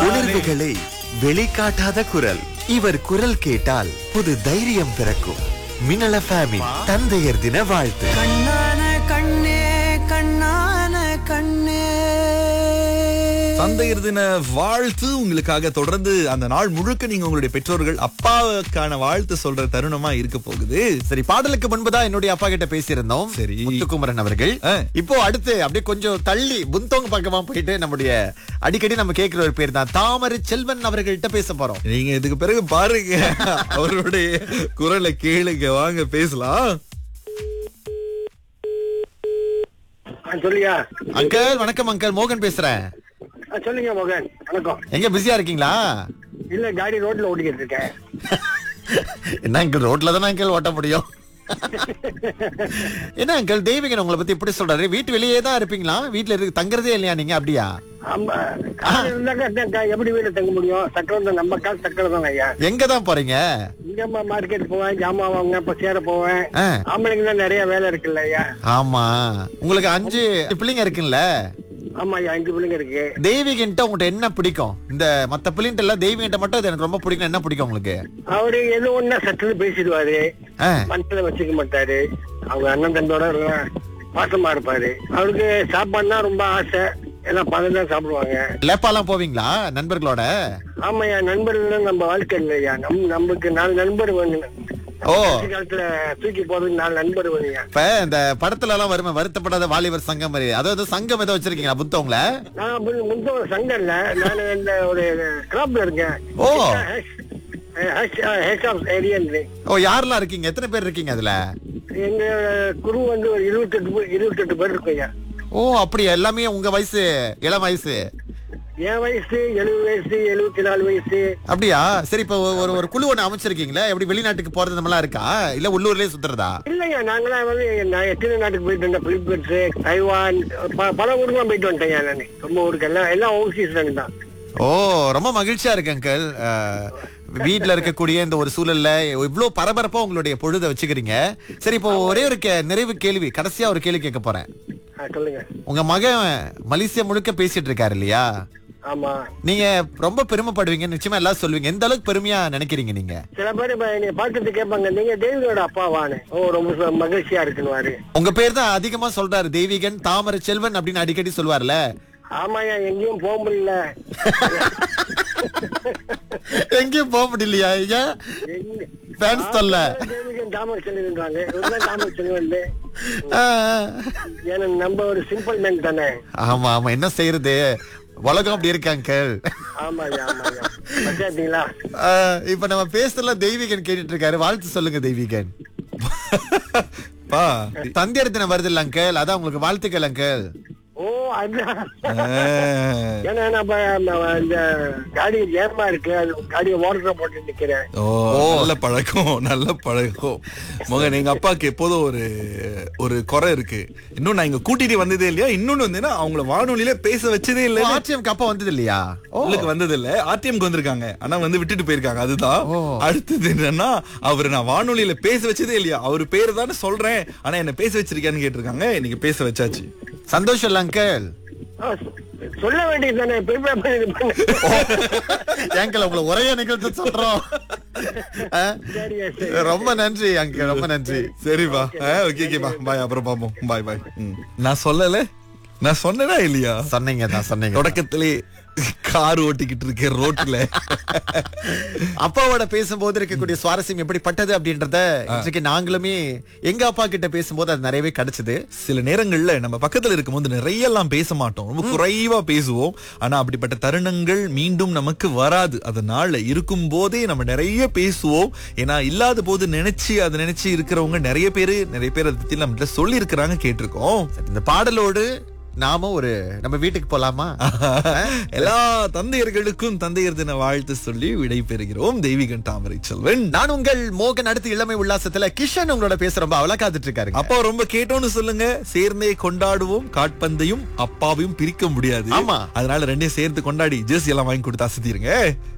உணர்வுகளை வெளிக்காட்டாத குரல் இவர் குரல் கேட்டால் புது தைரியம் பிறக்கும் மின்னல ஃபேமிலி தந்தையர் தின வாழ்த்து கண்ணான கண்ணே கண்ணான கண்ணே தந்தையர் தின வாழ்த்து உங்களுக்காக தொடர்ந்து அந்த நாள் முழுக்க நீங்க உங்களுடைய பெற்றோர்கள் அப்பாவுக்கான வாழ்த்து சொல்ற தருணமா இருக்க போகுது சரி பாடலுக்கு முன்புதான் என்னுடைய அப்பா கிட்ட பேசியிருந்தோம் சரி. முத்துக்குமரன் அவர்கள் ஆ. இப்போ அடுத்து அப்படியே கொஞ்சம் தள்ளி புந்தோங்க பக்கமா போயிட்டு நம்முடைய அடிக்கடி நம்ம கேட்கிற ஒரு பேர் தான் தாமரை செல்வன் அவர்கள்ட்ட பேச போறோம் நீங்க இதுக்கு பிறகு பாருங்க அவருடைய குரலை கேளுங்க வாங்க பேசலாம் ஆ, சொல்லுங்க அங்கிள் வணக்கம் அங்கிள் மோகன் பேசுறேன் ஆ, சொல்லுங்க மகன் வணக்கம் எங்க பிஸியா இருக்கீங்களா இல்ல காடி ரோட்ல ஓட்டிக்கிட்டு இருக்கேன் என்ன அங்கிள் ரோட்ல தானே அங்கிள் ஓட்ட முடியும் என்ன அங்கிள் தெய்வீகன் உங்களை பத்தி எப்படி சொல்றாரு வீட்டு வெளியே தான் இருப்பீங்களா வீட்டுல இருக்கு தங்குறதே இல்லையா நீங்க அப்படியா ஆமா கார் இருந்தாக்கா தான் கா- எப்படி வீட்டுல தங்க முடியும் சக்கரம் தான் நம்ம கால் சக்கரம் தான் ஐயா எங்க தான் போறீங்க இங்க மார்க்கெட் போவேன் ஜாமான் வாங்க இப்ப சேர போவேன் ஆ. ஆம்பளைங்க தான் நிறைய வேலை இருக்குல்ல ஐயா ஆமா உங்களுக்கு அஞ்சு பிள்ளைங்க இருக்குல்ல ஆமா ஐயா அஞ்சு பிள்ளைங்க இருக்கு தெய்வீகன்ட்ட உங்கள்கிட்ட என்ன பிடிக்கும் இந்த மத்த பிள்ளைங்கிட்ட எல்லாம் தெய்வீகன்ட்ட மட்டும் அது எனக்கு ரொம்ப பிடிக்கும் என்ன பிடிக்கும் உங்களுக்கு அவரு எது ஒண்ணா சட்டுன்னு பேசிடுவாரு ஆ, மனசுல வச்சுக்க மாட்டாரு அவங்க அண்ணன் தம்பியோட ரொம்ப பாசமா இருப்பாரு அவருக்கு சாப்பாடுனா ரொம்ப ஆசை எல்லாம் பதம் தான் சாப்பிடுவாங்க லேப்பாலாம் போவீங்களா நண்பர்களோட ஆமாய்யா நண்பர்கள் நம்ம வாழ்க்கை இல்லையா நம் நமக்கு நாலு நண்பர் வேணும் ஓ. கடைசி காலத்துல தூக்கி போறதுக்கு நாலு நண்பர் வேணுங்க இப்ப இந்த படத்துல எல்லாம் வருமே வருத்தப்படாத வாலிபர் சங்கம் மாதிரி அதாவது சங்கம் ஏதோ வச்சிருக்கீங்களா புத்தவங்கள நான் அப்படி முந்த ஒரு சங்கம் இல்ல நான் இந்த ஒரு கிளப்ல இருக்கேன் ஓ. ஏரியா ஓ யாரெல்லாம் இருக்கீங்க எத்தனை பேர் இருக்கீங்க அதுல எங்க குரு வந்து ஒரு இருபத்தெட்டு பேர் இருபத்தெட்டு பேர் இருக்கும் ஐயா ஓ அப்படியா எல்லாமே உங்க வயசு இளம் வயசு என் வயசு எழுபது வயசு எழுபத்தி நாலு வயசு அப்படியா சரி இப்ப ஒரு ஒரு குழு ஒண்ணு அமைச்சிருக்கீங்களா எப்படி வெளிநாட்டுக்கு போறது இந்த மாதிரிலாம் இருக்கா இல்ல உள்ளூர்லயே சுத்துறதா இல்லையா நாங்களாம் வந்து நான் எத்தனை நாட்டுக்கு போயிட்டு வந்தேன் பிலிப்பைன்ஸ் தைவான் ப- பல ஊருக்குலாம் போயிட்டு வந்துட்டேன் நான் ரொம்ப ஊருக்கு எல்லாம் எல்லாம் ஓவர்சீஸ் தான் ஓ ரொம்ப மகிழ்ச்சியா இருக்கு அங்கிள் வீட்ல இருக்கக்கூடிய இந்த ஒரு சூழல்ல இவ்ளோ பரபரப்பா உங்களுடைய பொழுத வச்சுக்கிறீங்க சரி இப்போ ஒரே ஒரு கே- நிறைவு கேள்வி கடைசியா ஒரு கேள்வி கேட்க போறேன் ஆ, சொல்லுங்க உங்க மகன் மலேசியா முழுக்க பேசிட்டு இருக்காரு இல்லையா ஆமா நீங்க ரொம்ப பெருமைப்படுவீங்க நிச்சயமா எல்லாம் சொல்லுவீங்க எந்த அளவுக்கு பெருமையா நினைக்கிறீங்க நீங்க சில பேர் இப்ப என்னைய பார்த்துட்டு கேட்பாங்க நீங்க தேவியோட அப்பாவான்னு ஓ ரொம்ப சு- மகிழ்ச்சியா இருக்குன்னு உங்க பேர் தான் அதிகமா சொல்றாரு தெய்வீகன் தாமரை செல்வன் அப்படின்னு அடிக்கடி சொல்லுவார்ல ஆமாயா எங்கேயும் போக முடியல எங்கேயும் போக முடியலையா ஐயா எங்க- ஃபேன்ஸ் தொல்ல தேவிகன் தாமரை செல்வன்றாங்க இவர்தான் தாமரை செல்வன் ஆ, ஆ. ஏன்னா நம்ம ஒரு சிம்பிள் மேன் தானே ஆமா ஆமா என்ன செய்யறது உலகம் அப்படி இருக்கு அங்கிள் ஆமாயா ஆமாயா பச்சாத்தீங்களா ஆ, இப்ப நம்ம பேசுறதுல தெய்வீகன் கேட்டுட்டு இருக்காரு வாழ்த்து சொல்லுங்க தெய்வீகன் பா தந்தையர் தினம் வருது இல்ல அங்கிள் அதான் உங்களுக்கு வாழ்த்துக்கள் அங்கிள் ஓ அதுதான் ஆ. ஏன்னா நம்ம நம்ம இந்த காடி ஜேமா இருக்கு அது காடியை ஓடுற போட்டு நிக்கிறேன் ஓ நல்ல பழக்கம் நல்ல பழக்கம் மகன் எங்க அப்பாவுக்கு எப்போதும் ஒரு ஒரு குறை இருக்கு இன்னும் நான் இங்க கூட்டிட்டு வந்ததே இல்லையா இன்னொன்னு வந்து அவங்கள வானொலியில பேச வச்சதே இல்ல ஆர்டிஎம் கப்பா வந்தது இல்லையா உங்களுக்கு வந்தது இல்ல ஆர்டிஎம்க்கு வந்திருக்காங்க ஆனா வந்து விட்டுட்டு போயிருக்காங்க அதுதான் அடுத்தது என்னன்னா அவர் நான் வானொலியில பேச வச்சதே இல்லையா அவர் பேரு தானே சொல்றேன் ஆனா என்ன பேச வச்சிருக்கான்னு கேட்டிருக்காங்க இன்னைக்கு பேச வச்சாச்சு சந்தோஷம் இல்ல அங்கிள் ஆ, சொ- சொல்ல வேண்டியது தானே ப்ரிப்பேர் பண்ணி இது பண்ணு. ஏங்கல் உங்களை ஒரே நிகழ்ச்சி சொல்றோம் ஆ? சரியா சரி ரொம்ப நன்றி அங்கிள் ரொம்ப நன்றி சரிப்பா ஓகே ஓகேப்பா பாய் அப்புறம் பாப்போம் பாய் பாய் நான் சொல்லல நான் சொன்னேனா இல்லையா சொன்னீங்க தான் சொன்னீங்க தொடக்கத்திலே கார் ஓட்டிக்கிட்டு இருக்கேன் ரோட்ல அப்பாவோட பேசும்போது இருக்கக்கூடிய சுவாரஸ்யம் எப்படிப்பட்டது அப்படின்றத இன்றைக்கு நாங்களுமே எங்க அப்பா கிட்ட பேசும்போது அது நிறையவே கிடைச்சது சில நேரங்கள்ல நம்ம பக்கத்துல இருக்கும்போது நிறைய எல்லாம் பேச மாட்டோம் ரொம்ப குறைவா பேசுவோம் ஆனா அப்படிப்பட்ட தருணங்கள் மீண்டும் நமக்கு வராது அதனால இருக்கும் போதே நம்ம நிறைய பேசுவோம் ஏன்னா இல்லாத போது நினைச்சு அதை நினைச்சு இருக்கிறவங்க நிறைய பேரு நிறைய பேர் அதை பத்தி நம்ம சொல்லி இருக்கிறாங்க கேட்டிருக்கோம் இந்த பாடலோடு நாம ஒரு நம்ம வீட்டுக்கு போலாமா எல்லா தந்தையர்களுக்கும் தந்தையர் தின வாழ்த்து சொல்லி விடை பெறுகிறோம் தெய்வீகன் தாமரை செல்வன் நான் உங்கள் மோகன் அடுத்து இளமை உல்லாசத்துல கிஷன் உங்களோட பேச ரொம்ப அவலா காத்துட்டு இருக்காரு அப்பா ரொம்ப கேட்டோம்னு சொல்லுங்க சேர்ந்தே கொண்டாடுவோம் காட்பந்தையும் அப்பாவையும் பிரிக்க முடியாது ஆமா. அதனால ரெண்டையும் சேர்த்து கொண்டாடி ஜெர்சி எல்லாம் வாங்கி கொடுத்து அசத்திருங்க